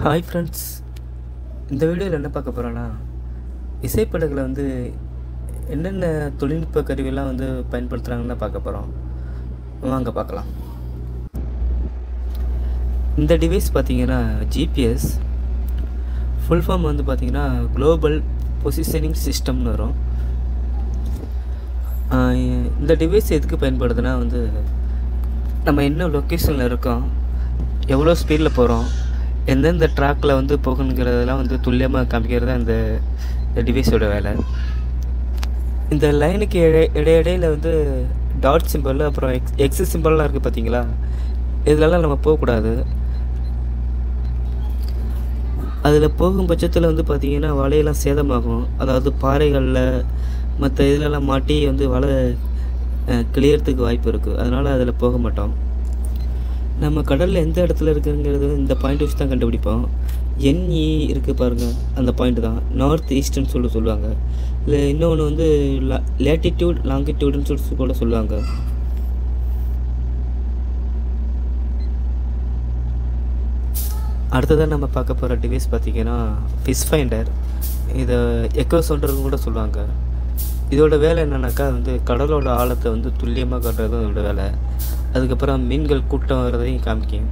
hi friends இந்த வீடியோவில் என்ன பார்க்க போகிறோன்னா இசைப்படகுல வந்து என்னென்ன தொழில்நுட்ப கருவியெல்லாம் வந்து பயன்படுத்துகிறாங்கன்னு பார்க்க போகிறோம் வாங்க பார்க்கலாம் இந்த டிவைஸ் பார்த்தீங்கன்னா ஜிபிஎஸ் ஃபுல் ஃபார்ம் வந்து பார்த்தீங்கன்னா குளோபல் பொசிஷனிங் சிஸ்டம்னு வரும் ஆஹ் இந்த டிவைஸ் எதுக்கு பயன்படுதுன்னா வந்து நம்ம என்ன லொக்கேஷனில் இருக்கோம் எவ்வளோ ஸ்பீடில் போகிறோம் எந்தெந்த ட்ராக்கில் வந்து போகணுங்கிறதெல்லாம் வந்து துல்லியமாக காமிக்கிறது தான் இந்த இந்த டிவைஸோட வேலை இந்த லைனுக்கு இடை இடையிடையில் வந்து டாட் சிம்பிள் அப்புறம் எக்ஸ் எக்ஸ் சிம்பிள்லாம் இருக்குது பார்த்தீங்களா இதுலலாம் நம்ம போகக்கூடாது அதில் போகும் பட்சத்தில் வந்து பார்த்திங்கன்னா வலையெல்லாம் சேதமாகும் அதாவது பாறைகளில் மற்ற இதிலெல்லாம் மாட்டி வந்து வலை அஹ், கிளியறதுக்கு வாய்ப்பு இருக்குது அதனால் அதில் போக மாட்டோம் நம்ம கடலில் எந்த இடத்துல இருக்குங்கிறது இந்த பாயிண்ட் வச்சு தான் கண்டுபிடிப்போம் என்இ இருக்குது பாருங்கள் அந்த பாயிண்ட் தான் நார்த் ஈஸ்ட்னு சொல்லி சொல்லுவாங்க இல்லை இன்னொன்று வந்து லேட்டிடியூட் லாங்கிடியூடுன்னு சொல்லி கூட சொல்லுவாங்க அடுத்ததாக நம்ம பார்க்க போகிற டிவைஸ் பார்த்தீங்கன்னா ஃபிஷ் ஃபைண்டர் இதை எக்கோ சவுண்டர்னு கூட சொல்லுவாங்க இதோட வேலை என்னன்னாக்கா வந்து கடலோட ஆழத்தை வந்து துல்லியமாக காட்டுறது இதோட வேலை அதுக்கப்புறம் மீன்கள் கூட்டம் வர்றதையும் காமிக்கும்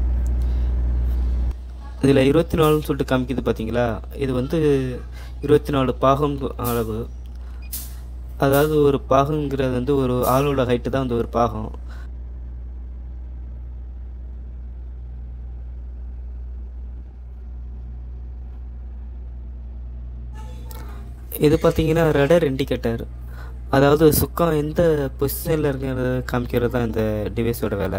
இதில் இருபத்தி நாலுன்னு சொல்லிட்டு காமிக்குது பார்த்தீங்களா இது வந்து இருபத்தி நாலு பாகம் அளவு அதாவது ஒரு பாகங்கிறது வந்து ஒரு ஆளோட ஹைட்டு தான் வந்து ஒரு பாகம் இது பார்த்தீங்கன்னா ரடர் இண்டிகேட்டர் அதாவது சுக்கம் எந்த பொசிஷனில் இருக்கிறத காமிக்கிறது தான் இந்த டிவைஸோட வேலை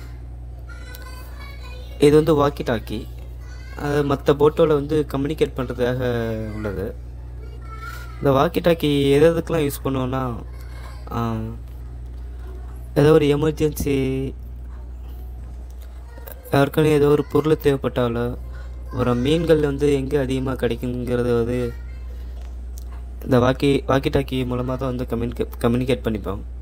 இது வந்து வாக்கி டாக்கி அது மற்ற போட்டோட வந்து கம்யூனிகேட் பண்ணுறதுக்காக உள்ளது இந்த வாக்கி டாக்கி எது எதுக்கெலாம் யூஸ் பண்ணுவோன்னா ஆஹ், ஏதோ ஒரு எமர்ஜென்சி யாருக்கான ஏதோ ஒரு பொருள் தேவைப்பட்டாலோ ஒரு மீன்கள் வந்து எங்கே அதிகமாக கிடைக்குங்கிறது வந்து இந்த வாக்கி வாக்கி டாக்கி மூலமாக தான் வந்து கம்யூனிகே கம்யூனிகேட் பண்ணிப்போம்